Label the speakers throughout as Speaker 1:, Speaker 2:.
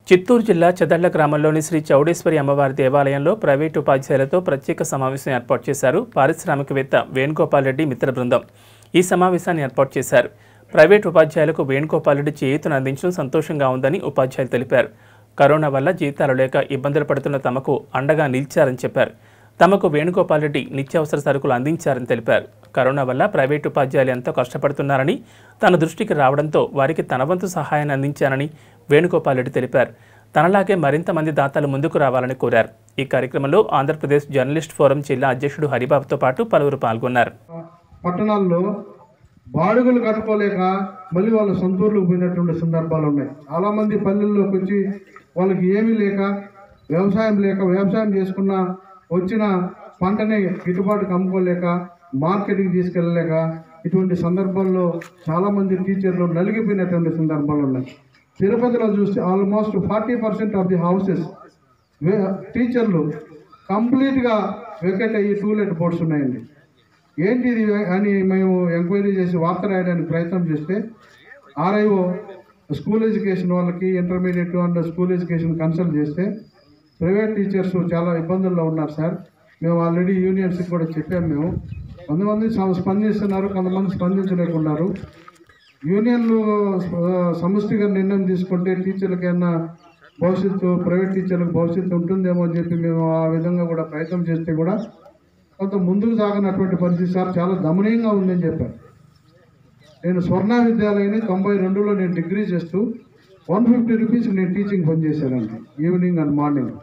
Speaker 1: చిత్తూరు జిల్లా చెదళ్ల గ్రామంలోని శ్రీ చౌడేశ్వరి అమ్మవారి దేవాలయంలో ప్రైవేటు ఉపాధ్యాయులతో ప్రత్యేక సమావేశం ఏర్పాటు చేశారు పారిశ్రామికవేత్త వేణుగోపాల్ రెడ్డి మిత్ర బృందం ఈ సమావేశాన్ని ఏర్పాటు చేశారు ప్రైవేటు ఉపాధ్యాయులకు వేణుగోపాల్ రెడ్డి చేయూతను అందించడం సంతోషంగా ఉందని ఉపాధ్యాయులు తెలిపారు కరోనా వల్ల జీతాలు లేక ఇబ్బందులు పడుతున్న తమకు అండగా నిలిచారని చెప్పారు తమకు వేణుగోపాల్ రెడ్డి నిత్యావసర సరుకులు అందించారని తెలిపారు కరోనా వల్ల ప్రైవేటు ఉపాధ్యాయులు ఎంతో కష్టపడుతున్నారని తన దృష్టికి రావడంతో వారికి తన వంతు సహాయాన్ని అందించానని వేణుగోపాల్ రెడ్డి తెలిపారు తనలాగే మరింత మంది దాతలు ముందుకు రావాలని కోరారు ఈ కార్యక్రమంలో ఆంధ్రప్రదేశ్ జర్నలిస్ట్ ఫోరం జిల్లా అధ్యక్షుడు హరిబాబుతో పాటు పలువురు పాల్గొన్నారు
Speaker 2: పట్టణాల్లో బాడుగలు కట్టుకోలేక మళ్ళీ వాళ్ళ సొంతూరులకు పోయినటువంటి సందర్భాలు ఉన్నాయి చాలామంది పల్లెల్లోకి వచ్చి వాళ్ళకి ఏమీ లేక వ్యవసాయం లేక వ్యవసాయం చేసుకున్న వచ్చిన పంటని గిట్టుబాటుకు అమ్ముకోలేక మార్కెట్కి తీసుకెళ్ళలేక ఇటువంటి సందర్భాల్లో చాలామంది టీచర్లు నలిగిపోయినటువంటి సందర్భాలు ఉన్నాయి తిరుపతిలో చూస్తే almost forty percent of the houses టీచర్లు కంప్లీట్గా వెకెట్ అయ్యి టూలెట్ బోర్డ్స్ ఉన్నాయండి ఏంటి ఇది అని మేము ఎంక్వైరీ చేసి వార్త రాయడానికి ప్రయత్నం చేస్తే ఆర్ఐఓ స్కూల్ ఎడ్యుకేషన్ వాళ్ళకి intermediate and school education consult చేస్తే ప్రైవేట్ టీచర్స్ చాలా ఇబ్బందుల్లో ఉన్నారు సార్ మేము ఆల్రెడీ యూనియన్స్కి కూడా చెప్పాము మేము కొంతమంది స- స్పందిస్తున్నారు కొంతమంది స్పందించలేకున్నారు యూనియన్లు ఆ, సమిష్టిగా నిర్ణయం తీసుకుంటే టీచర్లకైనా భవిష్యత్తు ప్రైవేట్ టీచర్లకు భవిష్యత్తు ఉంటుందేమో అని చెప్పి మేము ఆ విధంగా కూడా ప్రయత్నం చేస్తే కూడా కొంత ముందుకు సాగినటువంటి పరిస్థితి సార్ చాలా దమనీయంగా ఉందని చెప్పారు నేను స్వర్ణ విద్యాలయాన్ని తొంభై రెండులో నేను డిగ్రీ చేస్తూ వన్ ఫిఫ్టీ రూపీస్ నేను టీచింగ్ పనిచేశానండి ఈవినింగ్ అండ్ మార్నింగ్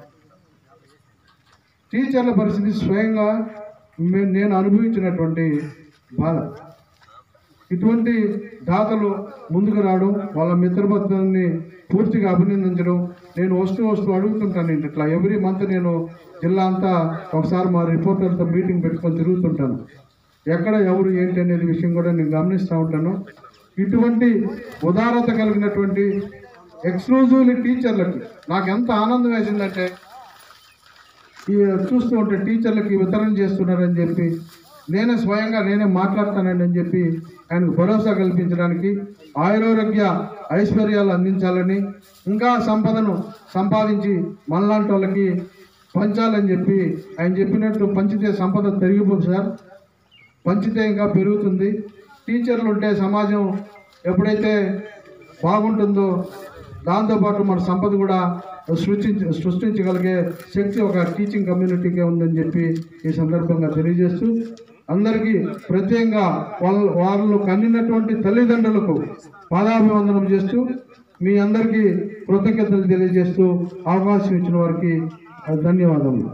Speaker 2: టీచర్ల పరిస్థితి స్వయంగా మే- నేను అనుభవించినటువంటి బాధ ఇటువంటి దాతలు ముందుకు రావడం వాళ్ళ మిత్రబద్ధాన్ని పూర్తిగా అభినందించడం నేను వస్తూ వస్తూ అడుగుతుంటాను ఇట్లా ఎవ్రీ మంత్ నేను జిల్లా అంతా ఒకసారి మా రిపోర్టర్తో మీటింగ్ పెట్టుకొని తిరుగుతుంటాను ఎక్కడ ఎవరు ఏంటి అనేది విషయం కూడా నేను గమనిస్తూ ఉంటాను ఇటువంటి ఉదారత కలిగినటువంటి ఎక్స్క్లూజివ్లీ టీచర్లకి నాకు ఎంత ఆనందం వేసిందంటే ఈ చూస్తూ ఉంటే టీచర్లకి వితరణ చేస్తున్నారని చెప్పి నేనే స్వయంగా నేనే మాట్లాడతానండి అని చెప్పి ఆయనకు భరోసా కల్పించడానికి ఆయురారోగ్య ఐశ్వర్యాలు అందించాలని ఇంకా సంపదను సంపాదించి మనలాంటి వాళ్ళకి పంచాలని చెప్పి ఆయన చెప్పినట్టు పంచితే సంపద పెరిగిపోతుంది సార్ పంచితే ఇంకా పెరుగుతుంది టీచర్లు ఉంటే సమాజం ఎప్పుడైతే బాగుంటుందో దాంతోపాటు మన సంపద కూడా సృష్టించ సృష్టించగలిగే శక్తి ఒక టీచింగ్ కమ్యూనిటీకే ఉందని చెప్పి ఈ సందర్భంగా తెలియజేస్తూ అందరికీ ప్రత్యేకంగా వాళ్ళ వాళ్ళు కన్నినటువంటి తల్లిదండ్రులకు పాదాభివందనం చేస్తూ మీ అందరికీ కృతజ్ఞతలు తెలియజేస్తూ అవకాశం ఇచ్చిన వారికి ధన్యవాదములు